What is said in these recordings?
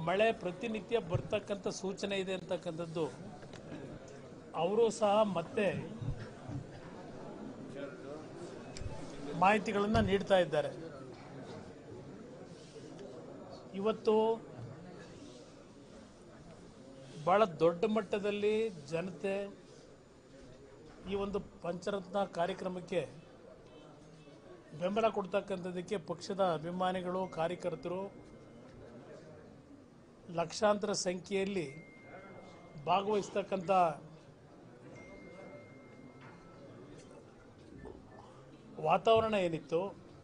ಮಳೆ ಪ್ರತಿನಿತ್ಯ ಬರ್ತಕ್ಕಂಥ ಸೂಚನೆ ಇದೆ ಅಂತಕ್ಕಂಥದ್ದು ಅವರು ಸಹ ಮತ್ತೆ ಮಾಹಿತಿಗಳನ್ನು ನೀಡ್ತಾ ಇದ್ದಾರೆ ಇವತ್ತು ಬಹಳ ದೊಡ್ಡ ಮಟ್ಟದಲ್ಲಿ ಜನತೆ ಈ ಒಂದು ಪಂಚರತ್ನ ಕಾರ್ಯಕ್ರಮಕ್ಕೆ ಬೆಂಬಲ ಕೊಡ್ತಕ್ಕಂಥದ್ದಕ್ಕೆ ಪಕ್ಷದ ಅಭಿಮಾನಿಗಳು ಕಾರ್ಯಕರ್ತರು ಲಕ್ಷಾಂತರ ಸಂಖ್ಯೆಯಲ್ಲಿ ಭಾಗವಹಿಸ್ತಕ್ಕಂಥ ವಾತಾವರಣ ಏನಿತ್ತು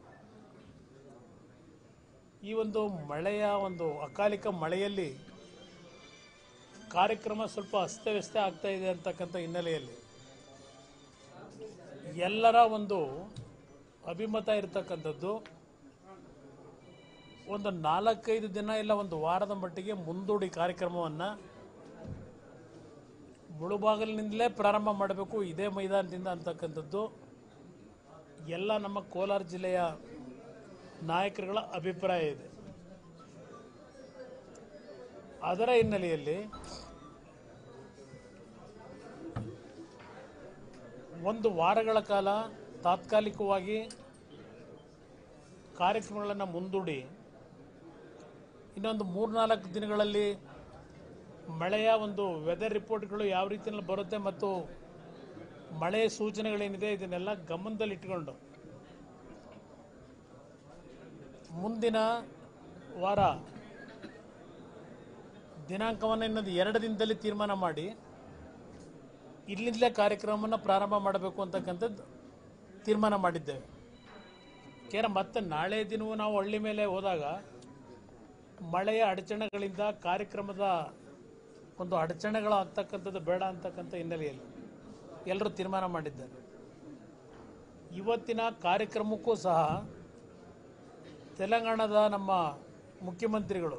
ಈ ಒಂದು ಮಳೆಯ ಒಂದು ಅಕಾಲಿಕ ಮಳೆಯಲ್ಲಿ ಕಾರ್ಯಕ್ರಮ ಸ್ವಲ್ಪ ಅಸ್ತವ್ಯಸ್ತ ಆಗ್ತಾ ಇದೆ ಅಂತಕ್ಕಂಥ ಹಿನ್ನೆಲೆಯಲ್ಲಿ ಎಲ್ಲರ ಒಂದು ಅಭಿಮತ ಇರತಕ್ಕಂಥದ್ದು ಒಂದು ನಾಲ್ಕೈದು ದಿನ ಇಲ್ಲ ಒಂದು ವಾರದ ಮಟ್ಟಿಗೆ ಮುಂದೂಡಿ ಕಾರ್ಯಕ್ರಮವನ್ನು ಮುಳುಬಾಗಿಲಿನಿಂದಲೇ ಪ್ರಾರಂಭ ಮಾಡಬೇಕು ಇದೇ ಮೈದಾನದಿಂದ ಅಂತಕ್ಕಂಥದ್ದು ಎಲ್ಲ ನಮ್ಮ ಕೋಲಾರ ಜಿಲ್ಲೆಯ ನಾಯಕರುಗಳ ಅಭಿಪ್ರಾಯ ಇದೆ ಅದರ ಹಿನ್ನೆಲೆಯಲ್ಲಿ ಒಂದು ವಾರಗಳ ಕಾಲ ತಾತ್ಕಾಲಿಕವಾಗಿ ಕಾರ್ಯಕ್ರಮಗಳನ್ನು ಮುಂದೂಡಿ ಇನ್ನೊಂದು ಮೂರ್ನಾಲ್ಕು ದಿನಗಳಲ್ಲಿ ಮಳೆಯ ಒಂದು ವೆದರ್ ರಿಪೋರ್ಟ್ಗಳು ಯಾವ ರೀತಿಯಲ್ಲಿ ಬರುತ್ತೆ ಮತ್ತು ಮಳೆಯ ಸೂಚನೆಗಳೇನಿದೆ ಇದನ್ನೆಲ್ಲ ಗಮನದಲ್ಲಿಟ್ಟುಕೊಂಡು ಮುಂದಿನ ವಾರ ದಿನಾಂಕವನ್ನು ಇನ್ನೊಂದು ಎರಡು ದಿನದಲ್ಲಿ ತೀರ್ಮಾನ ಮಾಡಿ ಇಲ್ಲಿಂದಲೇ ಕಾರ್ಯಕ್ರಮವನ್ನು ಪ್ರಾರಂಭ ಮಾಡಬೇಕು ಅಂತಕ್ಕಂಥದ್ದು ತೀರ್ಮಾನ ಮಾಡಿದ್ದೇವೆ ಕೇರ ಮತ್ತೆ ನಾಳೆ ದಿನವೂ ನಾವು ಹಳ್ಳಿ ಮೇಲೆ ಹೋದಾಗ ಮಳೆಯ ಅಡಚಣೆಗಳಿಂದ ಕಾರ್ಯಕ್ರಮದ ಒಂದು ಅಡಚಣೆಗಳು ಆಗ್ತಕ್ಕಂಥದ್ದು ಬೇಡ ಅಂತಕ್ಕಂಥ ಹಿನ್ನೆಲೆಯಲ್ಲಿ ಎಲ್ಲರೂ ತೀರ್ಮಾನ ಮಾಡಿದ್ದಾರೆ ಇವತ್ತಿನ ಕಾರ್ಯಕ್ರಮಕ್ಕೂ ಸಹ ತೆಲಂಗಾಣದ ನಮ್ಮ ಮುಖ್ಯಮಂತ್ರಿಗಳು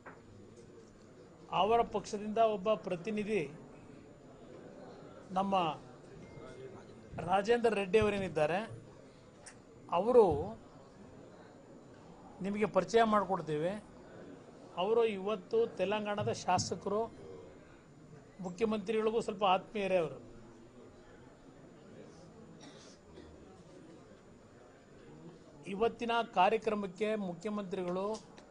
ಅವರ ಪಕ್ಷದಿಂದ ಒಬ್ಬ ಪ್ರತಿನಿಧಿ ನಮ್ಮ ರಾಜೇಂದ್ರ ರೆಡ್ಡಿ ಅವರೇನಿದ್ದಾರೆ ಅವರು ನಿಮಗೆ ಪರಿಚಯ ಮಾಡಿಕೊಡ್ತೀವಿ ಅವರು ಇವತ್ತು ತೆಲಂಗಾಣದ ಶಾಸಕರು ಮುಖ್ಯಮಂತ್ರಿಗಳಿಗೂ ಸ್ವಲ್ಪ ಆತ್ಮೀಯರೇ ಅವರು ಇವತ್ತಿನ ಕಾರ್ಯಕ್ರಮಕ್ಕೆ ಮುಖ್ಯಮಂತ್ರಿಗಳು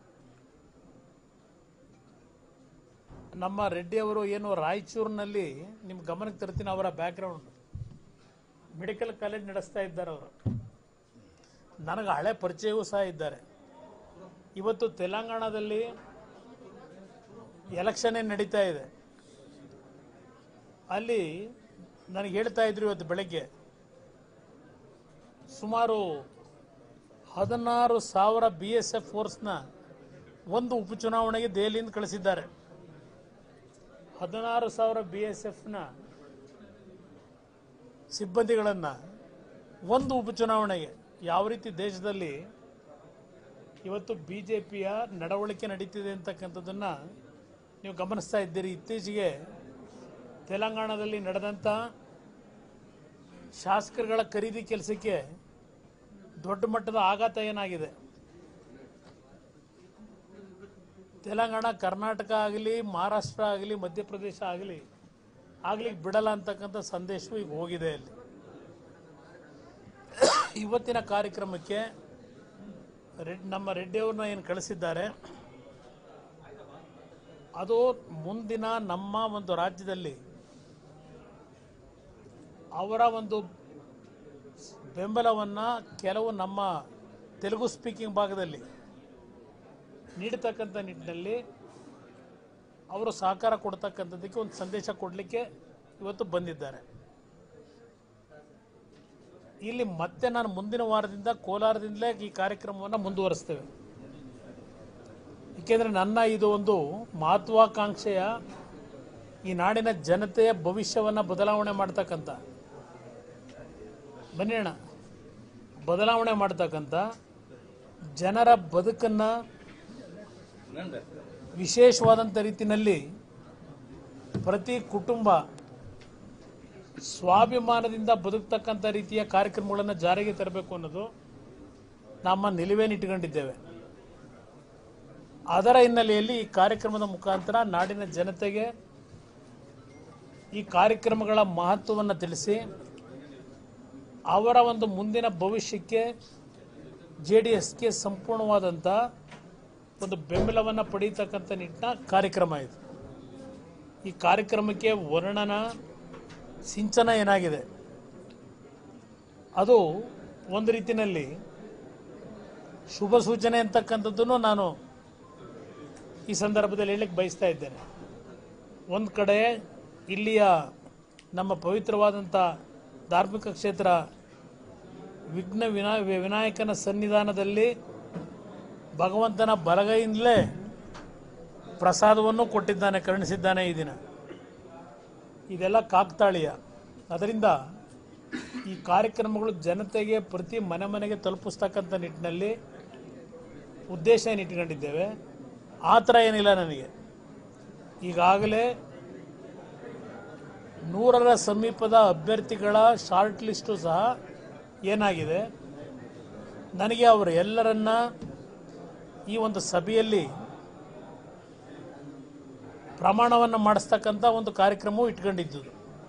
ನಮ್ಮ ರೆಡ್ಡಿ ಅವರು ಏನು ರಾಯಚೂರಿನಲ್ಲಿ ನಿಮ್ಮ ಗಮನಕ್ಕೆ ತರ್ತೀನಿ ಅವರ ಬ್ಯಾಕ್ಗ್ರೌಂಡ್ ಮೆಡಿಕಲ್ ಕಾಲೇಜ್ ನಡೆಸ್ತಾ ಇದ್ದಾರೆ ಅವರು ನನಗೆ ಹಳೆ ಪರಿಚಯವೂ ಸಹ ಇದ್ದಾರೆ ಇವತ್ತು ತೆಲಂಗಾಣದಲ್ಲಿ ಎಲೆಕ್ಷನ್ ಏನು ನಡೀತಾ ಇದೆ ಅಲ್ಲಿ ನನಗೆ ಹೇಳ್ತಾ ಇದ್ರು ಇವತ್ತು ಬೆಳಗ್ಗೆ ಸುಮಾರು ಹದಿನಾರು ಸಾವಿರ ಬಿ ಎಸ್ ಎಫ್ ಫೋರ್ಸ್ನ ಒಂದು ಉಪಚುನಾವಣೆಗೆ ದೆಹಲಿಯಿಂದ ಕಳಿಸಿದ್ದಾರೆ ಹದಿನಾರು ಸಾವಿರ ಬಿ ಎಸ್ ಎಫ್ನ ಸಿಬ್ಬಂದಿಗಳನ್ನು ಒಂದು ಉಪಚುನಾವಣೆಗೆ ಯಾವ ರೀತಿ ದೇಶದಲ್ಲಿ ಇವತ್ತು ಬಿ ಜೆ ಪಿಯ ನಡವಳಿಕೆ ನಡೀತಿದೆ ಅಂತಕ್ಕಂಥದ್ದನ್ನು ನೀವು ಗಮನಿಸ್ತಾ ಇದ್ದೀರಿ ಇತ್ತೀಚೆಗೆ ತೆಲಂಗಾಣದಲ್ಲಿ ನಡೆದಂಥ ಶಾಸಕರುಗಳ ಖರೀದಿ ಕೆಲಸಕ್ಕೆ ದೊಡ್ಡ ಮಟ್ಟದ ಆಘಾತ ಏನಾಗಿದೆ ತೆಲಂಗಾಣ ಕರ್ನಾಟಕ ಆಗಲಿ ಮಹಾರಾಷ್ಟ್ರ ಆಗಲಿ ಮಧ್ಯಪ್ರದೇಶ ಆಗಲಿ ಆಗ್ಲಿಕ್ಕೆ ಬಿಡಲ್ಲ ಅಂತಕ್ಕಂಥ ಸಂದೇಶವು ಈಗ ಹೋಗಿದೆ ಅಲ್ಲಿ ಇವತ್ತಿನ ಕಾರ್ಯಕ್ರಮಕ್ಕೆ ರೆಡ್ ನಮ್ಮ ರೆಡ್ಡಿಯವ್ರನ್ನ ಏನು ಕಳಿಸಿದ್ದಾರೆ ಅದು ಮುಂದಿನ ನಮ್ಮ ಒಂದು ರಾಜ್ಯದಲ್ಲಿ ಅವರ ಒಂದು ಬೆಂಬಲವನ್ನು ಕೆಲವು ನಮ್ಮ ತೆಲುಗು ಸ್ಪೀಕಿಂಗ್ ಭಾಗದಲ್ಲಿ ನೀಡತಕ್ಕಂಥ ನಿಟ್ಟಿನಲ್ಲಿ ಅವರು ಸಹಕಾರ ಕೊಡ್ತಕ್ಕಂಥದ್ದಕ್ಕೆ ಒಂದು ಸಂದೇಶ ಕೊಡಲಿಕ್ಕೆ ಇವತ್ತು ಬಂದಿದ್ದಾರೆ ಇಲ್ಲಿ ಮತ್ತೆ ನಾನು ಮುಂದಿನ ವಾರದಿಂದ ಕೋಲಾರದಿಂದಲೇ ಈ ಕಾರ್ಯಕ್ರಮವನ್ನು ಮುಂದುವರಿಸ್ತೇವೆ ಏಕೆಂದರೆ ನನ್ನ ಇದು ಒಂದು ಮಹತ್ವಾಕಾಂಕ್ಷೆಯ ಈ ನಾಡಿನ ಜನತೆಯ ಭವಿಷ್ಯವನ್ನು ಬದಲಾವಣೆ ಮಾಡ್ತಕ್ಕಂಥ ಬನ್ನಿ ಅಣ್ಣ ಬದಲಾವಣೆ ಮಾಡ್ತಕ್ಕಂಥ ಜನರ ಬದುಕನ್ನು ವಿಶೇಷವಾದಂಥ ರೀತಿಯಲ್ಲಿ ಪ್ರತಿ ಕುಟುಂಬ ಸ್ವಾಭಿಮಾನದಿಂದ ಬದುಕ್ತಕ್ಕಂಥ ರೀತಿಯ ಕಾರ್ಯಕ್ರಮಗಳನ್ನು ಜಾರಿಗೆ ತರಬೇಕು ಅನ್ನೋದು ನಮ್ಮ ನಿಲುವೇನಿಟ್ಕೊಂಡಿದ್ದೇವೆ ಅದರ ಹಿನ್ನೆಲೆಯಲ್ಲಿ ಈ ಕಾರ್ಯಕ್ರಮದ ಮುಖಾಂತರ ನಾಡಿನ ಜನತೆಗೆ ಈ ಕಾರ್ಯಕ್ರಮಗಳ ಮಹತ್ವವನ್ನು ತಿಳಿಸಿ ಅವರ ಒಂದು ಮುಂದಿನ ಭವಿಷ್ಯಕ್ಕೆ ಜೆ ಡಿ ಎಸ್ಗೆ ಸಂಪೂರ್ಣವಾದಂಥ ಒಂದು ಬೆಂಬಲವನ್ನು ಪಡೀತಕ್ಕಂಥ ನಿಟ್ಟಿನ ಕಾರ್ಯಕ್ರಮ ಇದು ಈ ಕಾರ್ಯಕ್ರಮಕ್ಕೆ ವರ್ಣನ ಸಿಂಚನ ಏನಾಗಿದೆ ಅದು ಒಂದು ರೀತಿಯಲ್ಲಿ ಶುಭ ಸೂಚನೆ ಅಂತಕ್ಕಂಥದ್ದನ್ನು ನಾನು ಈ ಸಂದರ್ಭದಲ್ಲಿ ಹೇಳಕ್ಕೆ ಬಯಸ್ತಾ ಇದ್ದೇನೆ ಒಂದು ಕಡೆ ಇಲ್ಲಿಯ ನಮ್ಮ ಪವಿತ್ರವಾದಂಥ ಧಾರ್ಮಿಕ ಕ್ಷೇತ್ರ ವಿಘ್ನ ವಿನಾ ವಿನಾಯಕನ ಸನ್ನಿಧಾನದಲ್ಲಿ ಭಗವಂತನ ಬಲಗೈಯಿಂದಲೇ ಪ್ರಸಾದವನ್ನು ಕೊಟ್ಟಿದ್ದಾನೆ ಕರುಣಿಸಿದ್ದಾನೆ ಈ ದಿನ ಇದೆಲ್ಲ ಕಾಕ್ತಾಳೀಯ ಅದರಿಂದ ಈ ಕಾರ್ಯಕ್ರಮಗಳು ಜನತೆಗೆ ಪ್ರತಿ ಮನೆ ಮನೆಗೆ ತಲುಪಿಸ್ತಕ್ಕಂಥ ನಿಟ್ಟಿನಲ್ಲಿ ಉದ್ದೇಶ ಏನು ಇಟ್ಕೊಂಡಿದ್ದೇವೆ ಆ ಥರ ಏನಿಲ್ಲ ನನಗೆ ಈಗಾಗಲೇ ನೂರರ ಸಮೀಪದ ಅಭ್ಯರ್ಥಿಗಳ ಶಾರ್ಟ್ ಲಿಸ್ಟು ಸಹ ಏನಾಗಿದೆ ನನಗೆ ಅವರು ಎಲ್ಲರನ್ನ ಈ ಒಂದು ಸಭೆಯಲ್ಲಿ ಪ್ರಮಾಣವನ್ನು ಮಾಡಿಸ್ತಕ್ಕಂಥ ಒಂದು ಕಾರ್ಯಕ್ರಮವೂ ಇಟ್ಕೊಂಡಿದ್ದು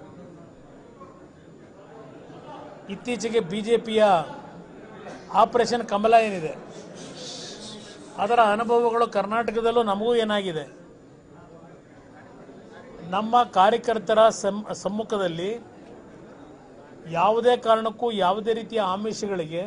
ಇತ್ತೀಚೆಗೆ ಬಿ ಜೆ ಪಿಯ ಆಪರೇಷನ್ ಕಮಲ ಏನಿದೆ ಅದರ ಅನುಭವಗಳು ಕರ್ನಾಟಕದಲ್ಲೂ ನಮಗೂ ಏನಾಗಿದೆ ನಮ್ಮ ಕಾರ್ಯಕರ್ತರ ಸಮ್ ಸಮ್ಮುಖದಲ್ಲಿ ಯಾವುದೇ ಕಾರಣಕ್ಕೂ ಯಾವುದೇ ರೀತಿಯ ಆಮಿಷಗಳಿಗೆ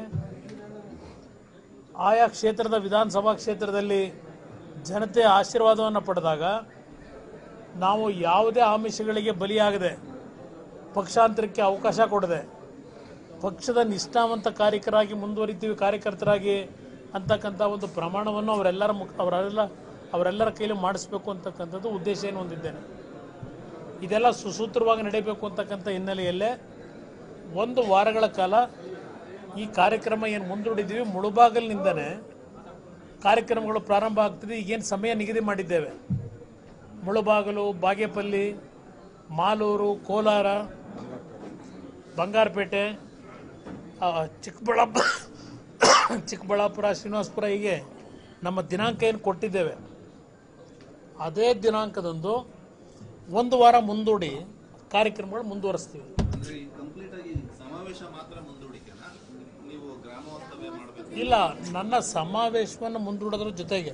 ಆಯಾ ಕ್ಷೇತ್ರದ ವಿಧಾನಸಭಾ ಕ್ಷೇತ್ರದಲ್ಲಿ ಜನತೆ ಆಶೀರ್ವಾದವನ್ನು ಪಡೆದಾಗ ನಾವು ಯಾವುದೇ ಆಮಿಷಗಳಿಗೆ ಬಲಿಯಾಗದೆ ಪಕ್ಷಾಂತರಕ್ಕೆ ಅವಕಾಶ ಕೊಡದೆ ಪಕ್ಷದ ನಿಷ್ಠಾವಂತ ಕಾರ್ಯಕರಾಗಿ ಮುಂದುವರಿತೀವಿ ಕಾರ್ಯಕರ್ತರಾಗಿ ಅಂತಕ್ಕಂಥ ಒಂದು ಪ್ರಮಾಣವನ್ನು ಅವರೆಲ್ಲರ ಮುಖ ಅವರೆಲ್ಲ ಅವರೆಲ್ಲರ ಕೈಲಿ ಮಾಡಿಸ್ಬೇಕು ಅಂತಕ್ಕಂಥದ್ದು ಉದ್ದೇಶ ಏನು ಹೊಂದಿದ್ದೇನೆ ಇದೆಲ್ಲ ಸುಸೂತ್ರವಾಗಿ ನಡೀಬೇಕು ಅಂತಕ್ಕಂಥ ಹಿನ್ನೆಲೆಯಲ್ಲೇ ಒಂದು ವಾರಗಳ ಕಾಲ ಈ ಕಾರ್ಯಕ್ರಮ ಏನು ಮುಂದೂಡಿದ್ದೀವಿ ಮುಳುಬಾಗಲಿನಿಂದನೇ ಕಾರ್ಯಕ್ರಮಗಳು ಪ್ರಾರಂಭ ಆಗ್ತದೆ ಈಗೇನು ಸಮಯ ನಿಗದಿ ಮಾಡಿದ್ದೇವೆ ಮುಳುಬಾಗಲು ಬಾಗೇಪಲ್ಲಿ ಮಾಲೂರು ಕೋಲಾರ ಬಂಗಾರಪೇಟೆ ಆ, ಚಿಕ್ಕಬಳ್ಳಾಪುರ ಚಿಕ್ಕಬಳ್ಳಾಪುರ ಶ್ರೀನಿವಾಸಪುರ ಹೀಗೆ ನಮ್ಮ ದಿನಾಂಕ ಏನು ಕೊಟ್ಟಿದ್ದೇವೆ ಅದೇ ದಿನಾಂಕದಂದು ಒಂದು ವಾರ ಮುಂದೂಡಿ ಕಾರ್ಯಕ್ರಮಗಳು ಮುಂದುವರಿಸ್ತೀವಿ ಅಂದ್ರೆ ಈ ಕಂಪ್ಲೀಟ್ ಆಗಿ ಸಮಾವೇಶ ಮಾತ್ರ ಮುಂದೂಡಿಕೆನಾ ನೀವು ಗ್ರಾಮ ವಾಸ್ತವ್ಯ ಮಾಡಬೇಕು ಇಲ್ಲ ನನ್ನ ಸಮಾವೇಶವನ್ನು ಮುಂದೂಡೋದ್ರ ಜೊತೆಗೆ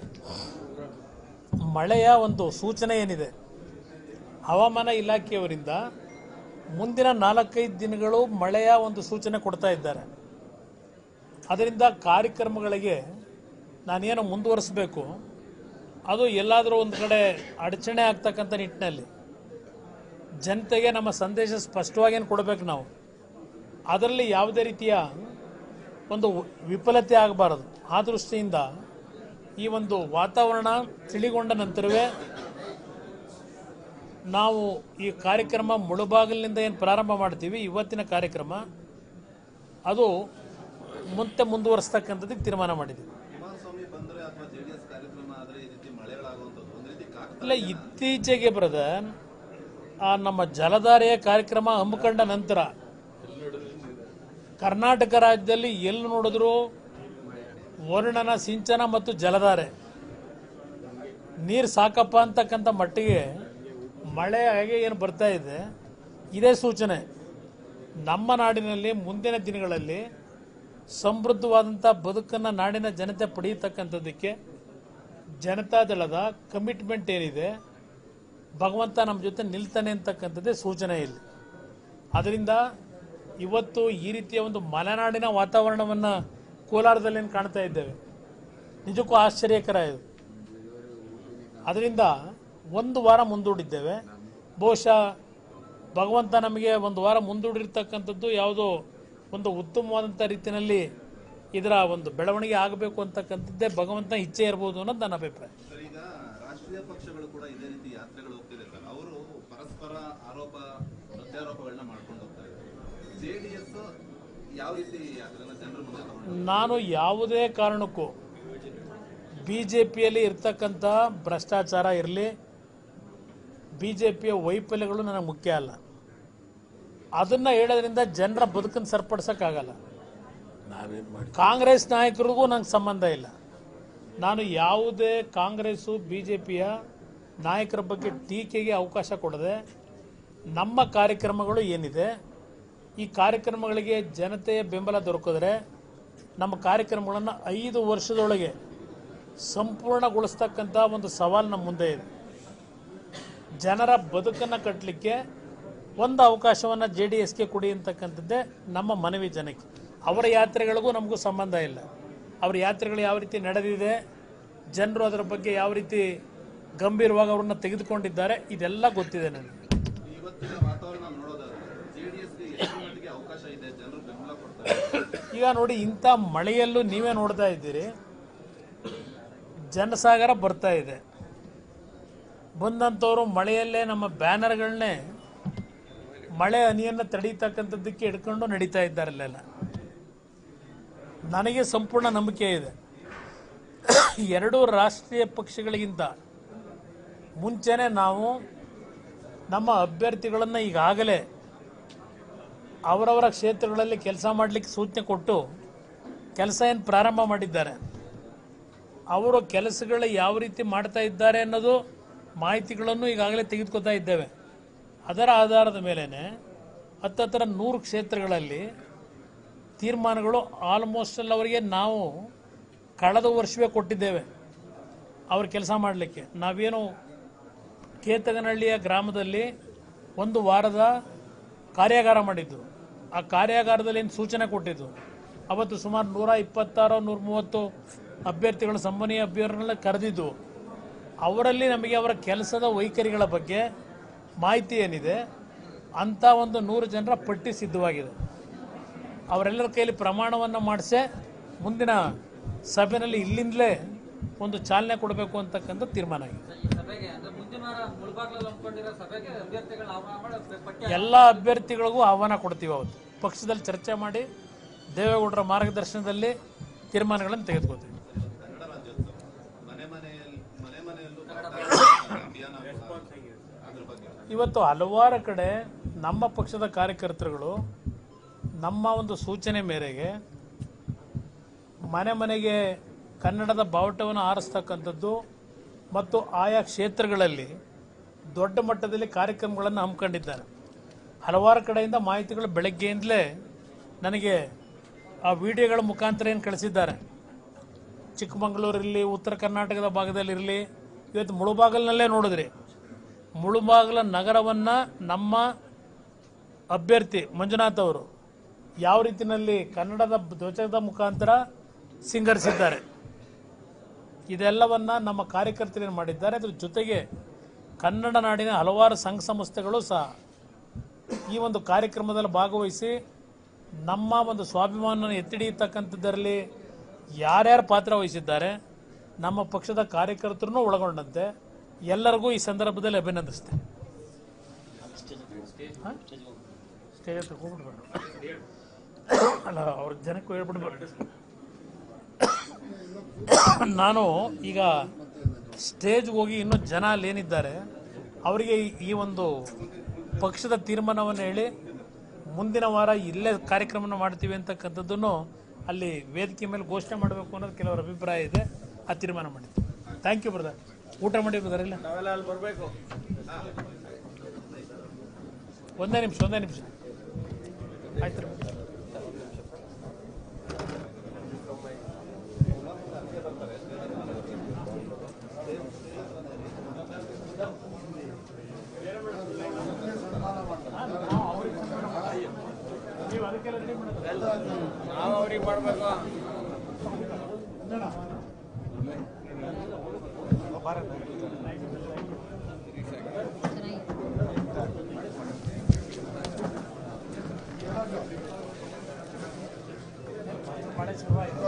ಮಳೆಯ ಒಂದು ಸೂಚನೆ ಏನಿದೆ ಹವಾಮಾನ ಇಲಾಖೆಯವರಿಂದ ಮುಂದಿನ ನಾಲ್ಕೈದು ದಿನಗಳು ಮಳೆಯ ಒಂದು ಸೂಚನೆ ಕೊಡ್ತಾ ಇದ್ದಾರೆ ಅದರಿಂದ ಕಾರ್ಯಕ್ರಮಗಳಿಗೆ ನಾನೇನು ಮುಂದುವರಿಸಬೇಕು ಅದು ಎಲ್ಲಾದರೂ ಒಂದು ಕಡೆ ಅಡಚಣೆ ಆಗ್ತಕ್ಕಂಥ ನಿಟ್ಟಿನಲ್ಲಿ ಜನತೆಗೆ ನಮ್ಮ ಸಂದೇಶ ಸ್ಪಷ್ಟವಾಗಿ ಕೊಡಬೇಕು ನಾವು ಅದರಲ್ಲಿ ಯಾವುದೇ ರೀತಿಯ ಒಂದು ವಿಫಲತೆ ಆಗಬಾರದು ಆ ದೃಷ್ಟಿಯಿಂದ ಈ ಒಂದು ವಾತಾವರಣ ತಿಳಿಗೊಂಡ ನಂತರವೇ ನಾವು ಈ ಕಾರ್ಯಕ್ರಮ ಮುಳುಬಾಗಿಲಿನಿಂದ ಏನು ಪ್ರಾರಂಭ ಮಾಡ್ತೀವಿ ಇವತ್ತಿನ ಕಾರ್ಯಕ್ರಮ ಅದು ಮುಂದೆ ಮುಂದುವರಿಸ್ತಕ್ಕಂಥದ್ದಕ್ಕೆ ತೀರ್ಮಾನ ಮಾಡಿದ್ದೀವಿ ಕುಮಾರಸ್ವಾಮಿ ಬಂದ್ರೆ ಅಥವಾ ಜೆಡಿಎಸ್ ಕಾರ್ಯಕ್ರಮ ಆದ್ರೆ ಈ ರೀತಿ ಮಳೆಗಳಾಗುವಂಥದ್ದು ಒಂದ್ ರೀತಿ ಕಾಕ್ತ ಇಲ್ಲ ಇತ್ತೀಚೆಗೆ ಬ್ರದರ್ ಆ ನಮ್ಮ ಜಲಧಾರೆಯ ಕಾರ್ಯಕ್ರಮ ಹಮ್ಮಿಕೊಂಡ ನಂತರ ಕರ್ನಾಟಕ ರಾಜ್ಯದಲ್ಲಿ ಎಲ್ಲಿ ನೋಡಿದ್ರು ವರ್ಣನ ಸಿಂಚನ ಮತ್ತು ಜಲಧಾರೆ ನೀರು ಸಾಕಪ್ಪ ಅಂತಕ್ಕಂಥ ಮಟ್ಟಿಗೆ ಮಳೆ ಹಾಗೆ ಏನು ಬರ್ತಾ ಇದೆ ಇದೇ ಸೂಚನೆ ನಮ್ಮ ನಾಡಿನಲ್ಲಿ ಮುಂದಿನ ದಿನಗಳಲ್ಲಿ ಸಮೃದ್ಧವಾದಂಥ ಬದುಕನ್ನು ನಾಡಿನ ಜನತೆ ಪಡೆಯತಕ್ಕಂಥದ್ದಕ್ಕೆ ಜನತಾದಳದ ಕಮಿಟ್ಮೆಂಟ್ ಏನಿದೆ ಭಗವಂತ ನಮ್ಮ ಜೊತೆ ನಿಲ್ತಾನೆ ಅಂತಕ್ಕಂಥದ್ದೇ ಸೂಚನೆ ಇಲ್ಲಿ ಅದರಿಂದ ಇವತ್ತು ಈ ರೀತಿಯ ಒಂದು ಮಲೆನಾಡಿನ ವಾತಾವರಣವನ್ನು ಕೋಲಾರದಲ್ಲಿ ಕಾಣ್ತಾ ಇದ್ದೇವೆ ನಿಜಕ್ಕೂ ಆಶ್ಚರ್ಯಕರ ಇದು ಅದರಿಂದ ಒಂದು ವಾರ ಮುಂದೂಡಿದ್ದೇವೆ ಬಹುಶಃ ಭಗವಂತ ನಮಗೆ ಒಂದು ವಾರ ಮುಂದೂಡಿರ್ತಕ್ಕಂಥದ್ದು ಯಾವುದೋ ಒಂದು ಉತ್ತಮವಾದಂಥ ರೀತಿಯಲ್ಲಿ ಇದರ ಒಂದು ಬೆಳವಣಿಗೆ ಆಗಬೇಕು ಅಂತಕ್ಕಂಥದ್ದೇ ಭಗವಂತ ಇಚ್ಛೆ ಇರ್ಬೋದು ಅನ್ನೋದು ನನ್ನ ಅಭಿಪ್ರಾಯ ಸರ್ ಈಗ ರಾಷ್ಟ್ರೀಯ ಪಕ್ಷಗಳು ಕೂಡ ಇದೇ ರೀತಿ ಯಾತ್ರೆಗಳು ಹೋಗ್ತಿದೆ ಸರ್ ಅವರು ಪರಸ್ಪರ ಆರೋಪ ಪ್ರತ್ಯಾರೋಪಗಳನ್ನ ಮಾಡ್ಕೊಂಡು ಹೋಗ್ತಾ ಇದ್ದಾರೆ ಜೆಡಿಎಸ್ ಯಾವ ರೀತಿ ಅದನ್ನ ಜನರ ಮುಂದೆ ತಗೊಂಡು ನಾನು ಯಾವುದೇ ಕಾರಣಕ್ಕೂ ಬಿ ಜೆ ಪಿಯಲ್ಲಿ ಇರ್ತಕ್ಕಂಥ ಭ್ರಷ್ಟಾಚಾರ ಇರಲಿ ಬಿ ಜೆ ಪಿಯ ವೈಫಲ್ಯಗಳು ನನಗೆ ಮುಖ್ಯ ಅಲ್ಲ ಅದನ್ನು ಹೇಳೋದ್ರಿಂದ ಜನರ ಬದುಕನ್ನು ಸರಿಪಡಿಸೋಕ್ಕಾಗಲ್ಲ ಕಾಂಗ್ರೆಸ್ ನಾಯಕರಿಗೂ ನಂಗೆ ಸಂಬಂಧ ಇಲ್ಲ ನಾನು ಯಾವುದೇ ಕಾಂಗ್ರೆಸ್ಸು ಬಿ ಜೆ ಪಿಯ ನಾಯಕರ ಬಗ್ಗೆ ಟೀಕೆಗೆ ಅವಕಾಶ ಕೊಡದೆ ನಮ್ಮ ಕಾರ್ಯಕ್ರಮಗಳು ಏನಿದೆ ಈ ಕಾರ್ಯಕ್ರಮಗಳಿಗೆ ಜನತೆಯ ಬೆಂಬಲ ದೊರಕಿದ್ರೆ ನಮ್ಮ ಕಾರ್ಯಕ್ರಮಗಳನ್ನು ಐದು ವರ್ಷದೊಳಗೆ ಸಂಪೂರ್ಣಗೊಳಿಸ್ತಕ್ಕಂಥ ಒಂದು ಸವಾಲು ನಮ್ಮ ಮುಂದೆ ಇದೆ ಜನರ ಬದುಕನ್ನು ಕಟ್ಟಲಿಕ್ಕೆ ಒಂದು ಅವಕಾಶವನ್ನು ಜೆ ಡಿ ಎಸ್ಗೆ ಕೊಡಿ ಅಂತಕ್ಕಂಥದ್ದೇ ನಮ್ಮ ಮನವಿ ಜನಕ್ಕೆ ಅವರ ಯಾತ್ರೆಗಳಿಗೂ ನಮಗೂ ಸಂಬಂಧ ಇಲ್ಲ ಅವರ ಯಾತ್ರೆಗಳು ಯಾವ ರೀತಿ ನಡೆದಿದೆ ಜನರು ಅದರ ಬಗ್ಗೆ ಯಾವ ರೀತಿ ಗಂಭೀರವಾಗಿ ಅವ್ರನ್ನ ತೆಗೆದುಕೊಂಡಿದ್ದಾರೆ ಇದೆಲ್ಲ ಗೊತ್ತಿದೆ ನನಗೆ ಇವತ್ತಿನ ವಾತಾವರಣ ನೋಡೋದಾದ್ರೆ ಜೆಡಿಎಸ್ಗೆ ಎಷ್ಟು ಮಟ್ಟಿಗೆ ಅವಕಾಶ ಇದೆ ಜನರು ಬೆಂಬಲ ಕೊಡ್ತಾರೆ ಈಗ ನೋಡಿ ಇಂಥ ಮಳೆಯಲ್ಲೂ ನೀವೇ ನೋಡ್ತಾ ಇದ್ದೀರಿ ಜನಸಾಗರ ಬರ್ತಾ ಇದೆ ಬಂದಂಥವ್ರು ಮಳೆಯಲ್ಲೇ ನಮ್ಮ ಬ್ಯಾನರ್ಗಳನ್ನೇ ಮಳೆ ಹನಿಯನ್ನು ತಡೀತಕ್ಕಂಥದ್ದಕ್ಕೆ ಹಿಡ್ಕೊಂಡು ನಡೀತಾ ಇದ್ದಾರೆ ಅಲ್ಲೆಲ್ಲ ನನಗೆ ಸಂಪೂರ್ಣ ನಂಬಿಕೆ ಇದೆ ಎರಡೂ ರಾಷ್ಟ್ರೀಯ ಪಕ್ಷಗಳಿಗಿಂತ ಮುಂಚೆನೇ ನಾವು ನಮ್ಮ ಅಭ್ಯರ್ಥಿಗಳನ್ನು ಈಗಾಗಲೇ ಅವರವರ ಕ್ಷೇತ್ರಗಳಲ್ಲಿ ಕೆಲಸ ಮಾಡಲಿಕ್ಕೆ ಸೂಚನೆ ಕೊಟ್ಟು ಕೆಲಸ ಏನು ಪ್ರಾರಂಭ ಮಾಡಿದ್ದಾರೆ ಅವರು ಕೆಲಸಗಳು ಯಾವ ರೀತಿ ಮಾಡ್ತಾ ಇದ್ದಾರೆ ಅನ್ನೋದು ಮಾಹಿತಿಗಳನ್ನು ಈಗಾಗಲೇ ತೆಗೆದುಕೊತಾ ಇದ್ದೇವೆ ಅದರ ಆಧಾರದ ಮೇಲೇ ಹತ್ತತ್ರ ನೂರು ಕ್ಷೇತ್ರಗಳಲ್ಲಿ ತೀರ್ಮಾನಗಳು ಆಲ್ಮೋಸ್ಟ್ ಅಲ್ಲಿ ಅವರಿಗೆ ನಾವು ಕಳೆದ ವರ್ಷವೇ ಕೊಟ್ಟಿದ್ದೇವೆ ಅವ್ರ ಕೆಲಸ ಮಾಡಲಿಕ್ಕೆ ನಾವೇನು ಕೇತಗನಹಳ್ಳಿಯ ಗ್ರಾಮದಲ್ಲಿ ಒಂದು ವಾರದ ಕಾರ್ಯಾಗಾರ ಮಾಡಿದ್ದು ಆ ಕಾರ್ಯಾಗಾರದಲ್ಲಿ ಏನು ಸೂಚನೆ ಕೊಟ್ಟಿದ್ದು ಅವತ್ತು ಸುಮಾರು ನೂರ ಇಪ್ಪತ್ತಾರು ನೂರ ಮೂವತ್ತು ಅಭ್ಯರ್ಥಿಗಳು ಸಂಬಂಧೀಯ ಅಭ್ಯರ್ಥಿಗಳನ್ನ ಕರೆದಿದ್ದು ಅವರಲ್ಲಿ ನಮಗೆ ಅವರ ಕೆಲಸದ ವೈಖರಿಗಳ ಬಗ್ಗೆ ಮಾಹಿತಿ ಏನಿದೆ ಅಂಥ ಒಂದು ನೂರು ಜನರ ಪಟ್ಟಿ ಸಿದ್ಧವಾಗಿದೆ ಅವರೆಲ್ಲರ ಕೈಯಲ್ಲಿ ಪ್ರಮಾಣವನ್ನು ಮಾಡಿಸೇ ಮುಂದಿನ ಸಭೆಯಲ್ಲಿ ಇಲ್ಲಿಂದಲೇ ಒಂದು ಚಾಲನೆ ಕೊಡಬೇಕು ಅಂತಕ್ಕಂಥ ತೀರ್ಮಾನ ಆಗಿದೆ ಈ ಸಭೆಗೆ ಅಂದ್ರೆ ಮುಂದಿನ ವಾರ ಮುಳಬಾಗ್ಲಲ್ಲಿ ಹಮ್ಮಿಕೊಂಡಿರೋ ಸಭೆಗೆ ಅಭ್ಯರ್ಥಿಗಳ ಆಹ್ವಾನ ಮಾಡಿ ಪಟ್ಟಿ ಎಲ್ಲ ಅಭ್ಯರ್ಥಿಗಳಿಗೂ ಆಹ್ವಾನ ಕೊಡ್ತೀವಿ ಅವತ್ತು ಪಕ್ಷದಲ್ಲಿ ಚರ್ಚೆ ಮಾಡಿ ದೇವೇಗೌಡರ ಮಾರ್ಗದರ್ಶನದಲ್ಲಿ ತೀರ್ಮಾನಗಳನ್ನು ತೆಗೆದುಕೊಳ್ತೀವಿ ಕನ್ನಡ ರಾಜ್ಯೋತ್ಸವ ಮನೆ ಮನೆಯಲ್ಲಿ ಮನೆ ಮನೆಯಲ್ಲೂ ಅಭಿಯಾನ ಅದ್ರ ಬಗ್ಗೆ ಇವತ್ತು ಹಲವಾರು ಕಡೆ ನಮ್ಮ ಪಕ್ಷದ ಕಾರ್ಯಕರ್ತರುಗಳು ನಮ್ಮ ಒಂದು ಸೂಚನೆ ಮೇರೆಗೆ ಮನೆ ಮನೆಗೆ ಕನ್ನಡದ ಬಾವುಟವನ್ನು ಆರಿಸ್ತಕ್ಕಂಥದ್ದು ಮತ್ತು ಆಯಾ ಕ್ಷೇತ್ರಗಳಲ್ಲಿ ದೊಡ್ಡ ಮಟ್ಟದಲ್ಲಿ ಕಾರ್ಯಕ್ರಮಗಳನ್ನು ಹಮ್ಮಿಕೊಂಡಿದ್ದಾರೆ ಹಲವಾರು ಕಡೆಯಿಂದ ಮಾಹಿತಿಗಳು ಬೆಳಗ್ಗೆಯಿಂದಲೇ ನನಗೆ ಆ ವಿಡಿಯೋಗಳ ಮುಖಾಂತರ ಏನು ಕಳಿಸಿದ್ದಾರೆ ಚಿಕ್ಕಮಗಳೂರಿರಲಿ ಉತ್ತರ ಕರ್ನಾಟಕದ ಭಾಗದಲ್ಲಿರಲಿ ಇವತ್ತು ಮುಳುಬಾಗಲಿನಲ್ಲೇ ನೋಡಿದ್ರಿ ಮುಳುಬಾಗಲ ನಗರವನ್ನು ನಮ್ಮ ಅಭ್ಯರ್ಥಿ ಮಂಜುನಾಥ್ ಅವರು ಯಾವ ರೀತಿಯಲ್ಲಿ ಕನ್ನಡದ ಧ್ವಜದ ಮುಖಾಂತರ ಸಿಂಗರಿಸಿದ್ದಾರೆ ಇದೆಲ್ಲವನ್ನ ನಮ್ಮ ಕಾರ್ಯಕರ್ತರು ಮಾಡಿದ್ದಾರೆ ಅದ್ರ ಜೊತೆಗೆ ಕನ್ನಡ ನಾಡಿನ ಹಲವಾರು ಸಂಘ ಸಂಸ್ಥೆಗಳು ಸಹ ಈ ಒಂದು ಕಾರ್ಯಕ್ರಮದಲ್ಲಿ ಭಾಗವಹಿಸಿ ನಮ್ಮ ಒಂದು ಸ್ವಾಭಿಮಾನವನ್ನು ಎತ್ತಿಡಿಯತಕ್ಕಂಥದ್ದರಲ್ಲಿ ಯಾರ್ಯಾರು ಪಾತ್ರ ವಹಿಸಿದ್ದಾರೆ ನಮ್ಮ ಪಕ್ಷದ ಕಾರ್ಯಕರ್ತರನ್ನು ಒಳಗೊಂಡಂತೆ ಎಲ್ಲರಿಗೂ ಈ ಸಂದರ್ಭದಲ್ಲಿ ಅಭಿನಂದಿಸ್ತೇನೆ ಹಾ? ಸ್ಟೇಜ್ ಹತ್ರ ಹೋಗ್ಬಿಡ್ಬೇಡ ಅಲ್ಲ ಅವ್ರ ಜನಕ್ಕೂ ಹೇಳ್ಬಿಡ್ಬೇಡ ನಾನು ಈಗ ಸ್ಟೇಜ್ಗೆ ಹೋಗಿ ಇನ್ನೂ ಜನ ಅಲ್ಲಿ ಏನಿದ್ದಾರೆ ಅವರಿಗೆ ಈ- ಈ ಒಂದು ಪಕ್ಷದ ತೀರ್ಮಾನವನ್ನು ಹೇಳಿ ಮುಂದಿನ ವಾರ ಇಲ್ಲೇ ಕಾರ್ಯಕ್ರಮನ ಮಾಡ್ತೀವಿ ಅಂತಕ್ಕಂಥದ್ದನ್ನು ಅಲ್ಲಿ ವೇದಿಕೆ ಮೇಲೆ ಘೋಷಣೆ ಮಾಡಬೇಕು ಅನ್ನೋದು ಕೆಲವರ ಅಭಿಪ್ರಾಯ ಇದೆ ಆ ತೀರ್ಮಾನ ಮಾಡಿದ್ದೆ ಥ್ಯಾಂಕ್ ಯು ಬ್ರದರ್ ಊಟ ಮಾಡಿ ಬ್ರದರ್ ಇಲ್ಲ ಒಂದೇ ನಿಮಿಷ ಒಂದೇ ನಿಮಿಷ ಆಯ್ತು ರೀ ನೀವು ಅದಕ್ಕೆಲ್ಲ ready ಮಾಡೋದು. ನಾವು ಅವ್ರಿಗೆ ಮಾಡ್ಬೇಕು ಮಳೆ ಶುರುವಾಯ್ತು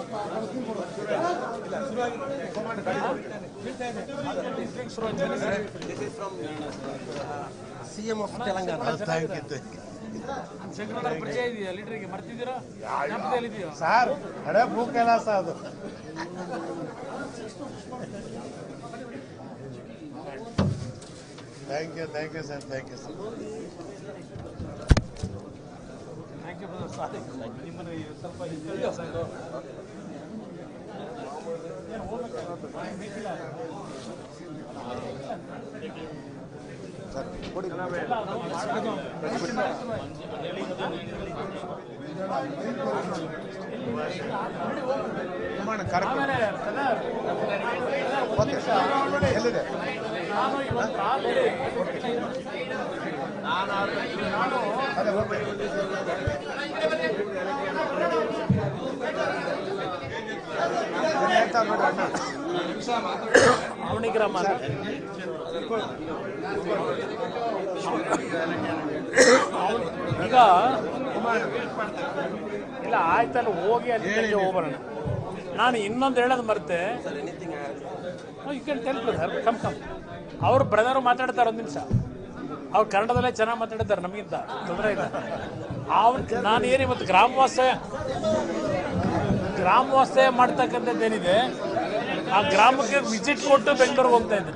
CM of Telangana thank you ಶಂಕರಣ್ಣ ಪರಿಚಯ ಇದೆಯಾ ಲೀಡರ್ಗೆ ಮರ್ತಿದ್ದೀರಾ ಜ್ಞಾಪಕದಲ್ಲಿದೆಯಾ ಸರ್ ಹಳೆ ಭೂ ಕೈಲಾಸ ಅದು thank you thank you sir thank you sir thank you brother sorry ನಿಮ್ಮನ್ನು ಸ್ವಲ್ಪ ಹಿಂದೆ ಆಮೇಲೆ brother, ಎಲ್ಲಿದೆ ನಾನು ಇವತ್ತು ರಾತ್ರಿ ಅದೇ ಹೋಗ್ಬೇಕು ಇಲ್ಲಿ ಹೇಳ್ತಾರೆ ನೋಡಿ ಅಣ್ಣ ಅವನಿಗ್ರಾಮ ಈಗ ಇಲ್ಲ ಆಯ್ತಲ್ಲ ಹೋಗಿ ಅಲ್ಲಿ ತನಕ ಹೋಗ್ಬರೋಣ ನಾನು ಇನ್ನೊಂದು ಹೇಳೋದು ಮರ್ತೆ you can tell brother come come ಅವ್ರ ಬ್ರದರ್ ಮಾತಾಡ್ತಾರೆ ಒಂದು ನಿಮಿಷ ಅವ್ರು ಕನ್ನಡದಲ್ಲೇ ಚೆನ್ನಾಗಿ ಮಾತಾಡಿದ್ದಾರೆ ನಮಗಿಂತ ತೊಂದರೆ ಇಲ್ಲ ಅವನ್ ನಾನು ಏನು ಇವತ್ತು ಗ್ರಾಮ ವಾಸ್ತವ್ಯ ಗ್ರಾಮ ವಾಸ್ತವ್ಯ ಮಾಡ್ತಕ್ಕಂಥದ್ದೇನಿದೆ ಆ ಗ್ರಾಮಕ್ಕೆ ವಿಸಿಟ್ ಕೊಟ್ಟು ಬೆಂಗಳೂರಿಗೆ ಹೋಗ್ತಾ ಇದ್ದೀನಿ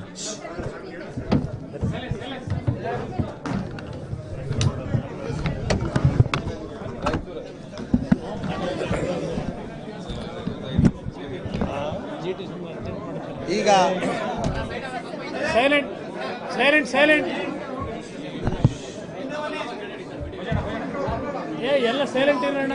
ಈಗ ಸೈಲೆಂಟ್ ಸೈಲೆಂಟ್ ಸೈಲೆಂಟ್ ಏ ಎಲ್ಲ ಸೈಲೆಂಟ್ ಇರೋಣ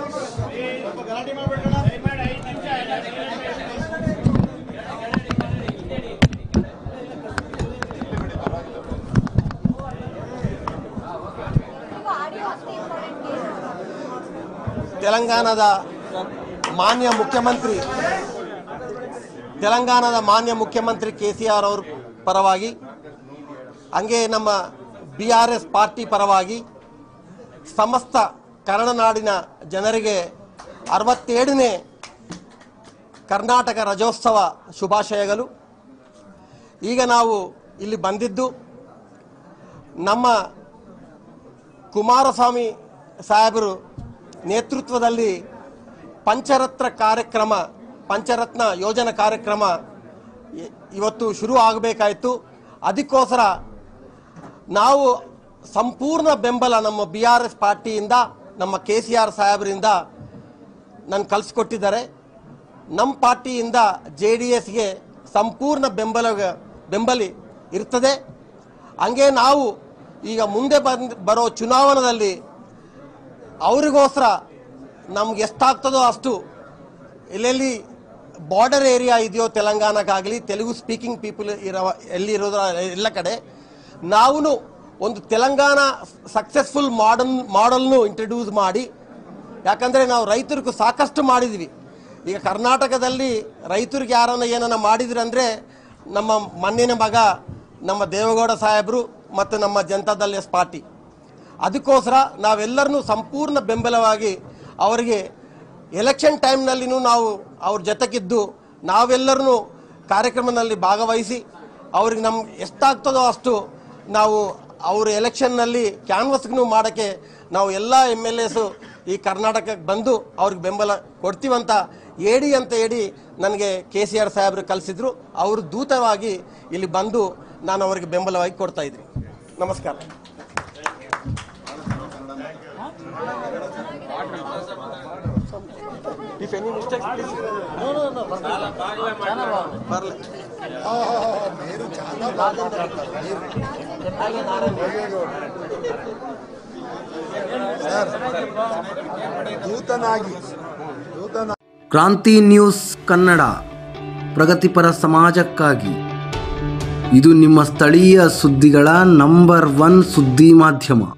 ತೆಲಂಗಾಣದ ಮಾನ್ಯ ಮುಖ್ಯಮಂತ್ರಿ ತೆಲಂಗಾಣದ ಮಾನ್ಯ ಮುಖ್ಯಮಂತ್ರಿ ಕೆ ಸಿ ಆರ್ ಅವ್ರ ಪರವಾಗಿ ಹಂಗೆ ನಮ್ಮ ಬಿ ಆರ್ ಎಸ್ ಪಾರ್ಟಿ ಪರವಾಗಿ ಸಮಸ್ತ ಕನ್ನಡನಾಡಿನ ಜನರಿಗೆ ಅರವತ್ತೇಳನೇ ಕರ್ನಾಟಕ ರಜೋತ್ಸವ ಶುಭಾಶಯಗಳು ಈಗ ನಾವು ಇಲ್ಲಿ ಬಂದಿದ್ದು ನಮ್ಮ ಕುಮಾರಸ್ವಾಮಿ ಸಾಹೇಬರು ನೇತೃತ್ವದಲ್ಲಿ ಪಂಚರತ್ನ ಕಾರ್ಯಕ್ರಮ ಪಂಚರತ್ನ ಯೋಜನಾ ಕಾರ್ಯಕ್ರಮ ಇ- ಇವತ್ತು ಶುರು ಆಗಬೇಕಾಯಿತು ಅದಕ್ಕೋಸ್ಕರ ನಾವು ಸಂಪೂರ್ಣ ಬೆಂಬಲ ನಮ್ಮ ಬಿ ಆರ್ ಎಸ್ ಪಾರ್ಟಿಯಿಂದ ನಮ್ಮ ಕೆ ಸಿ ಆರ್ ಸಾಹೇಬರಿಂದ ನನ್ನ ಕಲಿಸ್ಕೊಟ್ಟಿದ್ದಾರೆ ನಮ್ಮ ಪಾರ್ಟಿಯಿಂದ ಜೆ ಡಿ ಎಸ್ಗೆ ಸಂಪೂರ್ಣ ಬೆಂಬಲ ಬೆಂಬಲಿ ಇರ್ತದೆ ಹಂಗೆ ನಾವು ಈಗ ಮುಂದೆ ಬಂದ್ ಬರೋ ಚುನಾವಣೆಯಲ್ಲಿ ಅವರಿಗೋಸ್ಕರ ನಮ್ಗೆ ಎಷ್ಟಾಗ್ತದೋ ಅಷ್ಟು ಎಲ್ಲೆಲ್ಲಿ ಬಾರ್ಡರ್ ಏರಿಯಾ ಇದೆಯೋ ತೆಲಂಗಾಣಕ್ಕಾಗಲಿ ತೆಲುಗು ಸ್ಪೀಕಿಂಗ್ ಪೀಪಲ್ ಇರೋ ಎಲ್ಲಿರೋದ್ರ ಎಲ್ಲ ಕಡೆ ನಾವು ಒಂದು ತೆಲಂಗಾಣ ಸಕ್ಸಸ್ಫುಲ್ ಮಾಡಲ್ ಮಾಡಲ್ನು ಇಂಟ್ರಡ್ಯೂಸ್ ಮಾಡಿ ಯಾಕಂದರೆ ನಾವು ರೈತರಿಗೂ ಸಾಕಷ್ಟು ಮಾಡಿದ್ವಿ ಈಗ ಕರ್ನಾಟಕದಲ್ಲಿ ರೈತರಿಗೆ ಯಾರನ್ನ ಏನನ್ನ ಮಾಡಿದ್ರಿ ಅಂದರೆ ನಮ್ಮ ಮಣ್ಣಿನ ಮಗ ನಮ್ಮ ದೇವೇಗೌಡ ಸಾಹೇಬರು ಮತ್ತು ನಮ್ಮ ಜನತಾದಲ್ ಎಸ್ ಪಾರ್ಟಿ ಅದಕ್ಕೋಸ್ಕರ ನಾವೆಲ್ಲರನ್ನೂ ಸಂಪೂರ್ಣ ಬೆಂಬಲವಾಗಿ ಅವರಿಗೆ ಎಲೆಕ್ಷನ್ ಟೈಮ್ನಲ್ಲಿನೂ ನಾವು ಅವ್ರ ಜೊತೆಗಿದ್ದು ನಾವೆಲ್ಲರೂ ಕಾರ್ಯಕ್ರಮದಲ್ಲಿ ಭಾಗವಹಿಸಿ ಅವ್ರಿಗೆ ನಮ್ಗೆ ಎಷ್ಟಾಗ್ತದೋ ಅಷ್ಟು ನಾವು ಅವ್ರ ಎಲೆಕ್ಷನ್ನಲ್ಲಿ ಕ್ಯಾನ್ವಸ್ಗೂ ಮಾಡೋಕ್ಕೆ ನಾವು ಎಲ್ಲ ಎಮ್ ಎಲ್ ಎಸು ಈ ಕರ್ನಾಟಕಕ್ಕೆ ಬಂದು ಅವ್ರಿಗೆ ಬೆಂಬಲ ಕೊಡ್ತೀವಂತ ಏಡಿ ಅಂತ ಹೇಳಿ ನನಗೆ ಕೆ ಸಿ ಆರ್ ಸಾಹೇಬರು ಕಲಿಸಿದ್ರು ಅವರು ದೂತವಾಗಿ ಇಲ್ಲಿ ಬಂದು ನಾನು ಅವರಿಗೆ ಬೆಂಬಲವಾಗಿ ಕೊಡ್ತಾ ಇದ್ದೀನಿ ನಮಸ್ಕಾರ If any mistakes, please. No, no, no. ಬರಲ್ಲ ದೂತನಾಗಿ ದೂತನ ಕ್ರಾಂತಿ ನ್ಯೂಸ್ ಕನ್ನಡ ಪ್ರಗತಿಪರ ಸಮಾಜಕ್ಕಾಗಿ ಇದು ನಿಮ್ಮ ಸ್ಥಳೀಯ ಸುದ್ದಿಗಳ ನಂಬರ್ ಒನ್ ಸುದ್ದಿ ಮಾಧ್ಯಮ